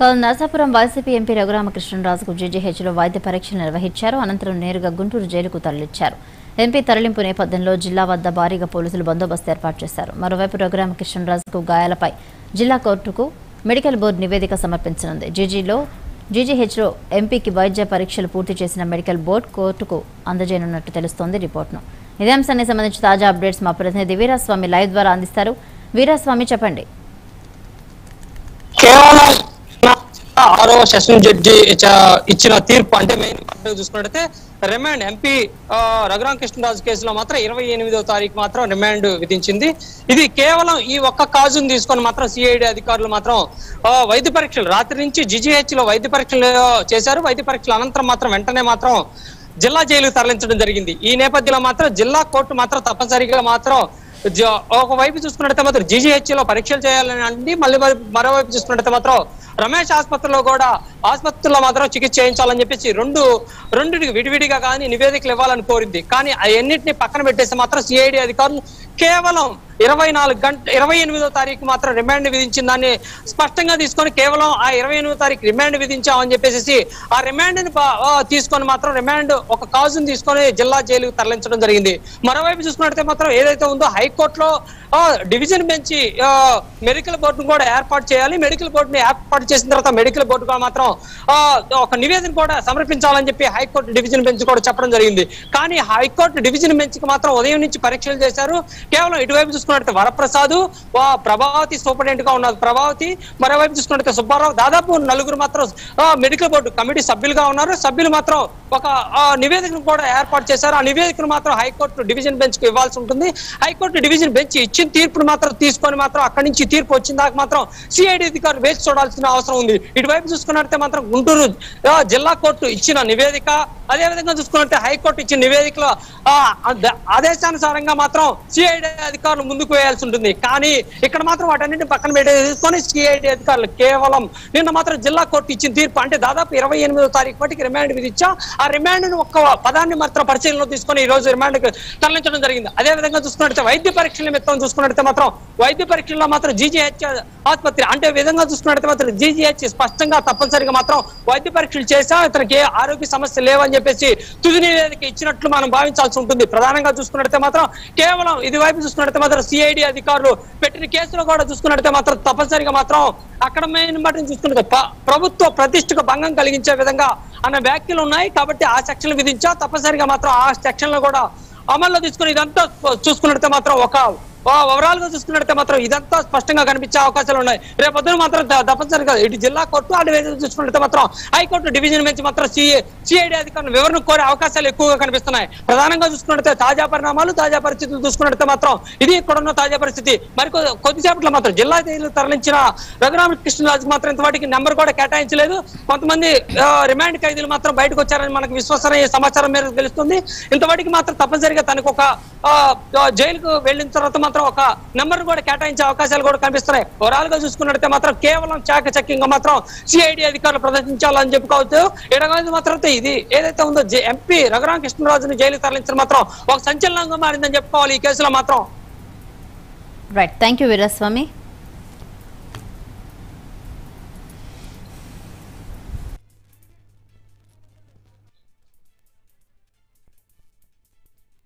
call Narasapuram YCP MP రఘురామకృష్ణరాజుకు జీజీహెచ్లో వైద్య పరీక్షలు నిర్వహించారు అనంతరం నేరుగా గుంటూరు జైలుకు తరలించారు ఎంపీ తరలింపు నేపథ్యంలో జిల్లా వద్ద భారీగా పోలీసులు బందోబస్తు ఏర్పాటు చేశారు మరోవైపు రఘురామకృష్ణరాజుకు గాయాలపై జిల్లా కోర్టుకు మెడికల్ బోర్డు నివేదిక సమర్పించనుంది జీజీలో జీజీహెచ్లో ఎంపీకి వైద్య పరీక్షలు పూర్తి చేసిన మెడికల్ బోర్డు కోర్టుకు అందజేయనున్నట్టు తెలుస్తోంది రిపోర్ట్ను ఇదే అంశానికి సంబంధించి తాజా అప్డేట్స్ మా ప్రతినిధి వీరాస్వామి లైవ్ ద్వారా అందిస్తారు వీరాస్వామి చెప్పండి కేవలం ఆరో సెషన్ జడ్జి ఇచ్చ- ఇచ్చిన తీర్పు అంటే మెయిన్ చూసుకున్నట్టయితే రిమాండ్ ఎంపీ ఆ, రఘురామ కృష్ణరాజు కేసులో మాత్రం ఇరవై ఎనిమిదో తారీఖు మాత్రం రిమాండ్ విధించింది ఇది కేవలం ఈ ఒక్క కాజును తీసుకొని మాత్రం సిఐడి అధికారులు మాత్రం ఆ, వైద్య పరీక్షలు రాత్రి నుంచి జిజిహెచ్ లో వైద్య పరీక్షలు చేశారు వైద్య పరీక్షల అనంతరం మాత్రం వెంటనే మాత్రం జిల్లా జైలుకు తరలించడం జరిగింది ఈ నేపథ్యంలో మాత్రం జిల్లా కోర్టు మాత్రం తప్పనిసరిగా మాత్రం జ- ఒకవైపు చూసుకున్నట్లయితే మాత్రం జీజీహెచ్ లో పరీక్షలు చేయాలని అండి మళ్ళీ మరి మరోవైపు చూసుకున్నట్లయితే మాత్రం రమేష్ ఆసుపత్రిలో కూడా ఆసుపత్రిలో మాత్రం చికిత్స చేయించాలని చెప్పేసి రెండు రెండుకి విడివిడిగా కానీ నివేదికలు ఇవ్వాలని కోరింది కానీ అవన్నింటినీ పక్కన పెట్టేసి మాత్రం సిఐడి అధికారులు కేవలం ఇరవై నాలుగు గంట ఇరవై ఎనిమిదో తారీఖు మాత్రం రిమాండ్ విధించిన దాన్ని స్పష్టంగా తీసుకొని కేవలం ఆ ఇరవై ఎనిమిదో తారీఖు రిమాండ్ విధించామని చెప్పేసి ఆ రిమాండ్ ని ప- ఆ, తీసుకొని మాత్రం రిమాండ్ ఒక కాజును తీసుకొని జిల్లా జైలుకు తరలించడం జరిగింది మరోవైపు చూసుకున్నట్లయితే మాత్రం ఏదైతే ఉందో హైకోర్టులో ఆ, డివిజన్ బెంచ్ ఆ, మెడికల్ బోర్డును కూడా ఏర్పాటు చేయాలి మెడికల్ బోర్డుని ఏర్పాటు చేసిన తర్వాత మెడికల్ బోర్డు కూడా మాత్రం ఆ, ఒక నివేదిక కూడా సమర్పించాలని చెప్పి హైకోర్టు డివిజన్ బెంచ్ కూడా చెప్పడం జరిగింది కానీ హైకోర్టు డివిజన్ బెంచ్ కి మాత్రం ఉదయం నుంచి పరీక్షలు చేశారు కేవలం ఇటువైపు చూసుకున్నట్టు వరప్రసాద్ వా ప్రభావతి సూపరింటెండెంట్ గా ఉన్నారు ప్రభావతి మరోవైపు చూసుకున్నట్టు సుబ్బారావు దాదాపు నలుగురు మాత్రం ఆ, మెడికల్ బోర్డు కమిటీ సభ్యులుగా ఉన్నారు సభ్యులు మాత్రం ఒక ఆ, నివేదికను కూడా ఏర్పాటు చేశారు ఆ నివేదికను మాత్రం హైకోర్టు డివిజన్ బెంచ్ కు ఇవ్వాల్సి ఉంటుంది హైకోర్టు డివిజన్ బెంచ్ ఇచ్చిన తీర్పును మాత్రం తీసుకొని మాత్రం అక్కడి నుంచి తీర్పు వచ్చిన దాకా మాత్రం సిఐడి అధికారులు వేచి చూడాల్సిన అవసరం ఉంది ఇటువైపు చూసుకున్నట్టే మాత్రం గుంటూరు ఆ, జిల్లా కోర్టు ఇచ్చిన నివేదిక అదే విధంగా చూసుకున్నట్టే హైకోర్టు ఇచ్చిన నివేదికలో ఆ, అద- ఆదేశానుసారంగా మాత్రం సిఐడి అధికారులు ముందుకు వేయాల్సి ఉంటుంది కానీ ఇక్కడ మాత్రం వాటన్నింటిని పక్కన పెట్టేసుకొని సిఐడి అధికారులు కేవలం నిన్న మాత్రం జిల్లా కోర్టు ఇచ్చిన తీర్పు అంటే దాదాపు ఇరవై ఎనిమిదో తారీఖు మటుకు రిమాండ్ విధించా ఆ రిమాండ్ ను ఒక్క పదాన్ని మాత్రం పరిశీలనలో తీసుకొని ఈ రోజు రిమాండ్ తరలించడం జరిగింది అదే విధంగా చూసుకున్నట్లయితే వైద్య పరీక్షల నిమిత్తం చూసుకున్నట్లయితే మాత్రం వైద్య పరీక్షల్లో మాత్రం జీజీహెచ్ ఆసుపత్రి అంటే ఈ విధంగా చూసుకున్నట్లయితే మాత్రం జీజీహెచ్ స్పష్టంగా తప్పనిసరిగా మాత్రం వైద్య పరీక్షలు చేసా ఇతనికి ఏ ఆరోగ్య సమస్య లేవని చెప్పేసి తుది నివేదిక ఇచ్చినట్లు మనం భావించాల్సి ఉంటుంది ప్రధానంగా చూసుకున్నట్లయితే మాత్రం కేవలం ఇది వైపు చూసుకున్నట్లయితే మాత్రం సిఐడి అధికారులు పెట్టిన కేసులో కూడా చూసుకున్నట్లయితే మాత్రం తప్పనిసరిగా మాత్రం అక్కడ మెయిన్ బట్టి చూసుకున్నట్టు ప- ప్రభుత్వ ప్రతిష్టకు భంగం కలిగించే విధంగా అన్న వ్యాఖ్యలు ఉన్నాయి కాబట్టి ఆ సెక్షన్లు విధించా తప్పనిసరిగా మాత్రం ఆ సెక్షన్లు కూడా అమల్లో తీసుకుని ఇదంతా చూసుకున్నట్లయితే మాత్రం ఒక ఓవరాల్ గా చూసుకున్నట్లయితే మాత్రం ఇదంతా స్పష్టంగా కనిపించే అవకాశాలు ఉన్నాయి రేపు పొద్దున మాత్రం త- తప్పనిసరిగా ఇటు జిల్లా కోర్టు అటు వైపు చూసుకున్నట్లయితే మాత్రం హైకోర్టు డివిజన్ బెంచ్ మాత్రం సిఐడి అధికారులు వివరణ కోరే అవకాశాలు ఎక్కువగా కనిపిస్తున్నాయి ప్రధానంగా చూసుకున్నట్లయితే తాజా పరిణామాలు తాజా పరిస్థితులు చూసుకున్నట్లయితే మాత్రం ఇది ఇక్కడున్న తాజా పరిస్థితి మరి కొ- కొద్దిసేపట్లో మాత్రం జిల్లా జైలు తరలించిన రఘురామ కృష్ణరాజుకు మాత్రం ఇంతవాటికి నెంబర్ కూడా కేటాయించలేదు కొంతమంది ఆ, రిమాండ్ ఖైదీలు మాత్రం బయటకు వచ్చారని మనకు విశ్వసనీయ సమాచారం మేరకు తెలుస్తుంది ఇంతవాటికి మాత్రం తప్పనిసరిగా తనకు ఒక ఆ, ఆ, జైలుకు వెళ్ళిన తర్వాత మాత్రం ఒక నెంబర్ కూడా కేటాయించే అవకాశాలు కూడా కనిపిస్తున్నాయి ఓవరాల్ గా చూసుకున్నట్లయితే మాత్రం కేవలం చాకచక్యంగా మాత్రం సిఐడి అధికారులు ప్రదర్శించాలని చెప్పుకోవచ్చు ఎడగాది మాత్రం ఇది ఏదైతే ఉందో జె- ఎంపీ రఘురామ కృష్ణరాజుని జైలుకు తరలించడం మాత్రం ఒక సంచలనంగా మారిందని చెప్పుకోవాలి ఈ కేసులో మాత్రం రైట్ థ్యాంక్ యూ వీరాస్వామి